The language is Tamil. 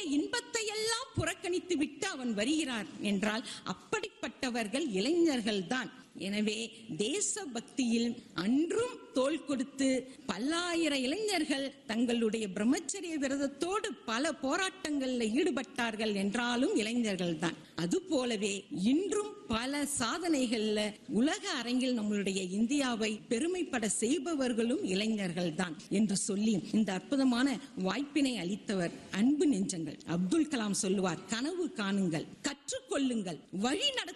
இன்பத்தை எல்லாம் புறக்கணித்து விட்டு அவன் வருகிறான் என்றால் அப்படிப்பட்டவர்கள் இளைஞர்கள்தான் எனவே தேச பக்தியில் அன்றும் தோள் கொடுத்து பல்லாயிரம் இளைஞர்கள் தங்களுடைய பிரம்மச்சரிய விரதத்தோடு பல போராட்டங்களில் ஈடுபட்டார்கள் என்றாலும் இளைஞர்கள் தான் அது போலவே இன்றும் பல சாதனைகள்ல உலக அரங்கில் நம்மளுடைய இந்தியாவை பெருமைப்பட செய்பவர்களும் இளைஞர்கள் தான் என்று சொல்லி இந்த அற்புதமான வாய்ப்பினை அளித்தவர் அன்பு நெஞ்சங்கள் அப்துல் கலாம் சொல்லுவார் கனவு காணுங்கள் கற்றுக்கொள்ளுங்கள் வழி நடத்த